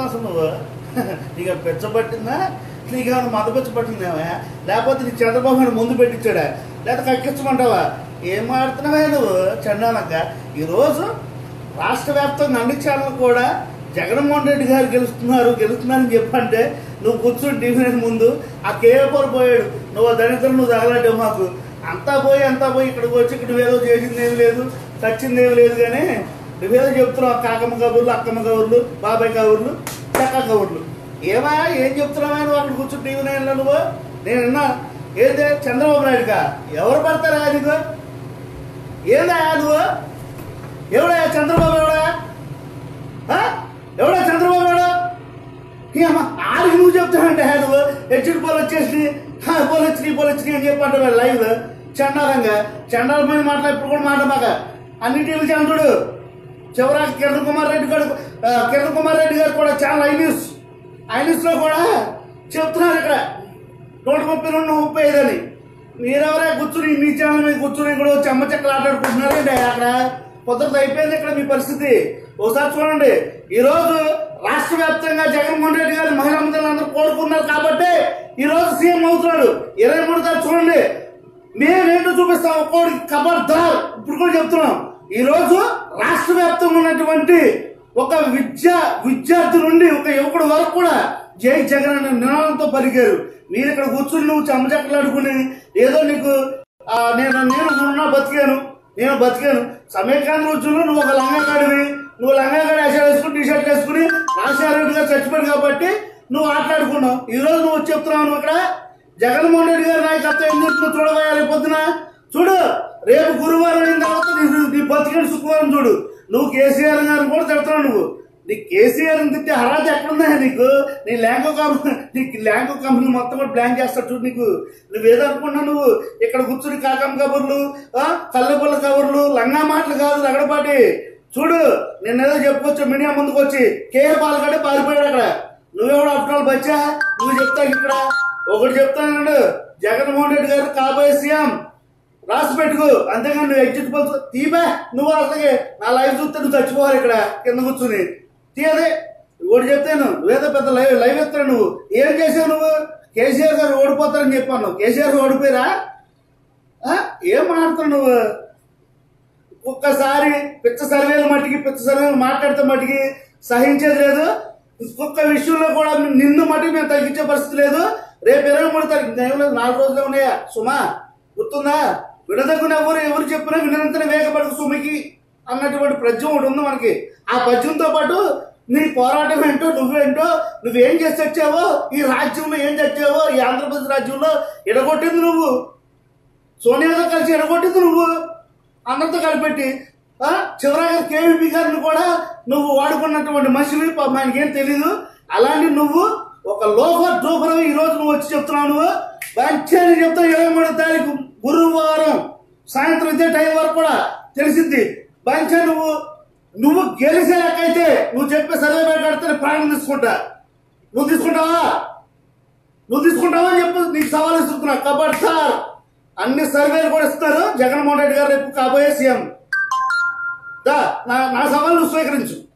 మాట్లాడుతున్నావు అసలు నువ్వు నీకు ఏమైనా పిచ్చ పట్టిందా నీకు ఏమైనా మత పిచ్చ పట్టిందేమా లేకపోతే నీకు చంద్రబాబు నాయుడు ముందు పెట్టించాడా లేకపోతే కక్కించమంటావా ఏం మాడుతున్నావే నువ్వు చండాలంక ఈరోజు రాష్ట్ర వ్యాప్తంగా అన్ని ఛానల్ కూడా జగన్మోహన్ రెడ్డి గారు గెలుస్తున్నారు గెలుస్తున్నారని చెప్పంటే నువ్వు కూర్చుని టీవీ ముందు ఆ కేపర్ పోయాడు నువ్వు ఆ దరిద్రం నువ్వు తగలడ్డే మాకు అంతా పోయి అంతా పోయి ఇక్కడికి వచ్చి ఇక్కడ నువ్వేదో చేసింది ఏమి లేదు చచ్చింది ఏమి లేదు కానీ నువ్వేదో చెప్తున్నావు కాకమ్మ కబుర్లు అక్కమ్మ కబుర్లు బాబాయ్ కబుర్లు చక్క కబుర్లు ఏమా ఏం చెప్తున్నావా నువ్వు అక్కడ కూర్చుని టీవీ నైన్లో నువ్వు నేను విన్నా ఏంటి చంద్రబాబు నాయుడుగా ఎవరు పడతారా నీకు ఏందా నువ్వు ఎవడా చంద్రబాబు ఎవడా ఆ? ఎవడా చంద్రబాబు ఎవడా ఏమ్మా ఆడికి నువ్వు చెప్తానంటే నువ్వు హెచ్డి పోలు వచ్చేసి "హా, పోలు వచ్చినాయి పోలు వచ్చినాయి అని చెప్పంటే లైవ్ చండాలంగా చండాల మీద మాట్లాడి ఇప్పుడు కూడా మాట మాక అన్ని టీవీ చంద్రుడు చివరాకి కిరణ్ కుమార్ రెడ్డి గారు ఆ, కిరణ్ కుమార్ రెడ్డి గారు కూడా చాలా ఐ న్యూస్ ఐ న్యూస్ లో కూడా చెప్తున్నారు ఇక్కడ నూట ముప్పై రెండు ముప్పై ఐదు అని మీరెవరే కూర్చుని మీ ఛానల్ మీద కూర్చుని ఇక్కడ వచ్చి అమ్మ చెక్కలు ఆటాడుకుంటున్నారండి అక్కడ కుదరదు అయిపోయింది ఇక్కడ మీ పరిస్థితి ఒకసారి చూడండి ఈ రోజు రాష్ట్ర వ్యాప్తంగా జగన్మోహన్ రెడ్డి గారు మహిళా మంత్రులు అందరూ కోరుకున్నారు కాబట్టి ఈ రోజు సీఎం అవుతున్నాడు ఇరవై మూడు తారీఖు చూడండి మేమేంటో చూపిస్తాం ఒక్కోడికి ఖబర్దార్ ఇప్పుడు కూడా చెప్తున్నాం ఈ రోజు రాష్ట్ర వ్యాప్తంగా ఉన్నటువంటి ఒక విద్యా విద్యార్థి నుండి ఒక యువకుడు వరకు కూడా జై జగన్ అనే నినాదంతో పలికారు మీరు ఇక్కడ కూర్చుని నువ్వు చెమ్మచక్కలు ఆడుకుని ఏదో నీకు ఆ, నేను నేను ఉన్నా బతికాను నేను బతికాను సమయకాంత్ రోజుల్లో నువ్వు ఒక లంగాగాడివి నువ్వు లంగాగాడి వేషాలు వేసుకుని టీ షర్ట్ వేసుకుని రాజశేఖర రెడ్డి గారు చచ్చిపోయాడు కాబట్టి నువ్వు ఆటలాడుకున్నావు ఈ రోజు నువ్వు వచ్చి చెప్తున్నావు నువ్వు ఇక్కడ జగన్మోహన్ రెడ్డి గారి నాయకత్వం ఏం చేస్తుందో చూడబోయా రేపు పొద్దున చూడు రేపు గురువారం అయిన తర్వాత నీ- నీ బతికిన శుక్రవారం చూడు నువ్వు కేసీఆర్ గారిని కూడా తిడుతున్నావు నువ్వు నీ కేసీఆర్ తిట్టే హరాజ్ ఎక్కడుందా నీకు నీ ల్యాంకో కంపెనీ నీకు ల్యాంకో కంపెనీ మొత్తం కూడా ప్లాన్ చేస్తాడు చూడు నీకు నువ్వేదో అనుకున్నావు నువ్వు ఇక్కడ కూర్చుని కాకమ్మ కబుర్లు ఆ, కల్లెపుల్ల కబుర్లు లంగా మాటలు కాదు రగడపాటి చూడు నేనేదో చెప్పుకోవచ్చు మీడియా ముందుకు వచ్చి కేఏ పాలకడే పారిపోయాడు అక్కడ నువ్వెవడు అప్టాలు బచ్చా నువ్వు చెప్తావు ఇక్కడ ఒకటి చెప్తానండు జగన్మోహన్ రెడ్డి గారు కాబోయే సీఎం రాసి పెట్టుకో అంతేగాని నువ్వు ఎగ్జిట్ పోల్స్ తీబే నువ్వు అసలుకి నా లైఫ్ చూస్తే నువ్వు చచ్చిపోవాలి ఇక్కడ కింద కూర్చుని తీయదే ఒకటి చెప్తాను నువ్వేదో పెద్ద లైవ్ లైవ్ ఎత్తాను నువ్వు ఏం చేసావు నువ్వు కేసీఆర్ గారు ఓడిపోతారని చెప్పాను కేసీఆర్ ఓడిపోయారా ఆ? ఏం మాట్లాడుతావు నువ్వు ఒక్కసారి పిచ్చ సర్వేలు మట్టికి పిచ్చ సర్వేలు మాట్లాడితే మట్టికి సహించేది లేదు ఇంకొక విషయంలో కూడా నిన్ను మటుకు మేము తగ్గించే పరిస్థితి లేదు రేపు ఇరవై మూడు తారీఖు ఇంకా ఏం లేదు నాలుగు రోజులే ఉన్నాయా సుమా గుర్తుందా వినదగ్గున ఎవరు ఎవరు చెప్పినా వినంతనే వేగపడకు సుమికి అన్నటువంటి పద్యం ఒకటి ఉంది మనకి ఆ పద్యంతో పాటు నీ పోరాటం ఏంటో నువ్వేంటో నువ్వేం చేసి వచ్చావో ఈ రాజ్యంలో ఏం చచ్చావో ఈ ఆంధ్రప్రదేశ్ రాజ్యంలో ఎడగొట్టింది నువ్వు సోనియాతో కలిసి ఎడగొట్టింది నువ్వు అందరితో కలిపెట్టి ఆ, చివరగా కేవీపీ గారిని కూడా నువ్వు వాడుకున్నటువంటి మనిషిని పాపం ఆయనకి ఏం తెలీదు అలాంటి నువ్వు ఒక లోఫర్ డూఫర్ ఈ రోజు నువ్వు వచ్చి చెప్తున్నావు నువ్వు మంచిగా చెప్తావు ఇరవై మూడో తారీఖు గురువారం సాయంత్రం ఇదే టైం వరకు కూడా తెలిసింది మంచిగా నువ్వు నువ్వు గెలిసే లెక్కైతే నువ్వు చెప్పే సర్వే పెట్టి ప్రాణం తీసుకుంటా నువ్వు తీసుకుంటావా నువ్వు తీసుకుంటావా అని చెప్పి నీకు సవాల్ ఇస్తున్నా కాబట్టి సార్ అన్ని సర్వేలు కూడా ఇస్తారు జగన్మోహన్ రెడ్డి గారు రేపు కాబోయే సీఎం దా నా నా సవాల్ నువ్వు స్వీకరించు